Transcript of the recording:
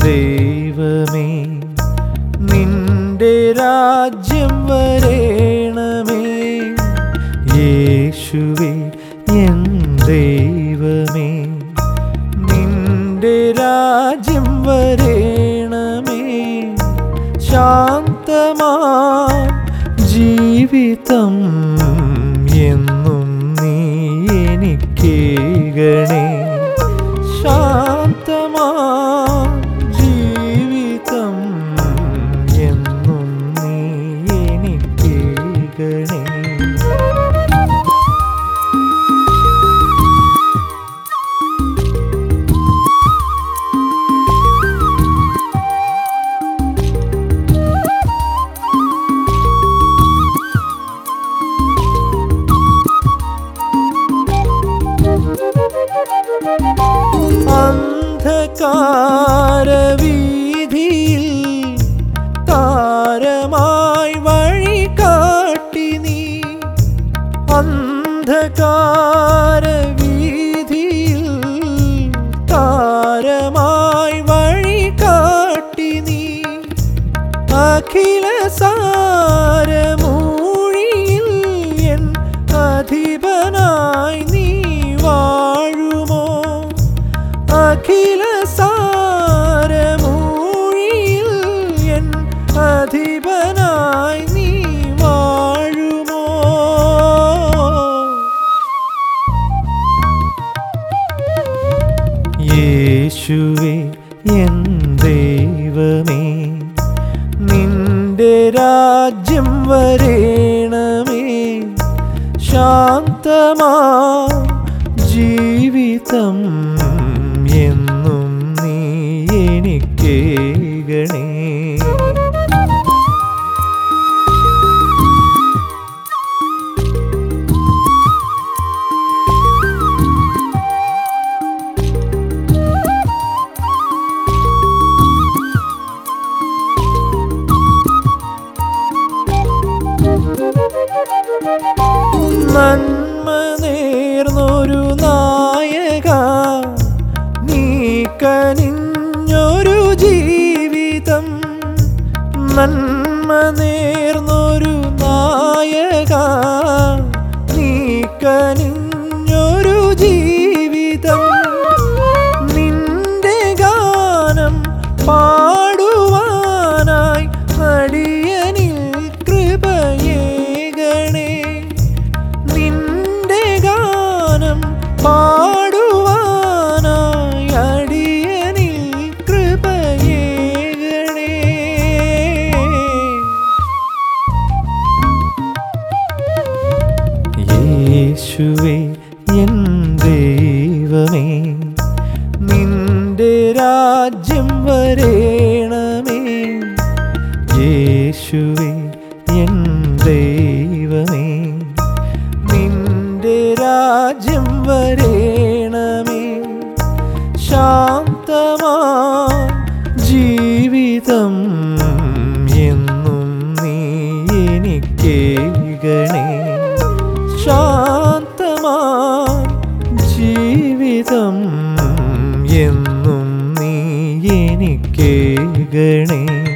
ദൈവമേ നിന്റെ രാജ്യം വരേണമേ യേശുവേ എൻ ദൈവമേ നിന്റെ രാജ്യം വരേണമേ ശാന്തമാ ജീവിതം എന്നും നീ എനിക്കേകണേ ശാന്തമാ ജീവിതം എന്നും നീ എനിക്കേകണേ അന്ധകാരവീതിയിൽ താരമായി വഴി കാട്ടി നീ അന്ധകാരവീതിയിൽ താരമായി വഴി കാട്ടി നീ അഖില സാരമൂഴിയിൽ എൻ അധിപനായി നീ വാഴുമോ അഖില സാരമൂഴിയിൽ എൻ അധിപനായി നീ വാഴുമോ യേശുവേ എൻ ദൈവമേ നിന്റെ രാജ്യം വരേണമേ ശാന്തമാ ജീവിതം എന്നും നീ എനിക്കേകണേ നന്മ നേർന്നൊരു നായക നീ കനിഞ്ഞൊരു ജീവിതം നന്മ നേർന്നൊരു നായക നീ കനിഞ്ഞൊരു ജീവിതം നിന്റെ ഗാനം പാടുവാനായി അടിയനിൽ കൃപയേകണേ നിന്റെ ഗാനം പാടുവാനായി അടിയനിൽ കൃപയേകണേ യേശുവേ എൻ ദൈവമേ നിന്റെ രാജ്യം വരേണമേ യേശുവേ എൻ ദൈവമേ നിന്റെ രാജ്യം വരേണമേ ശാന്തമാ ജീവിതം എന്നും നീ എനിക്കേകണേ ശാന്തമാ ജീവിതം എന്നും നീ എനിക്കേകണേ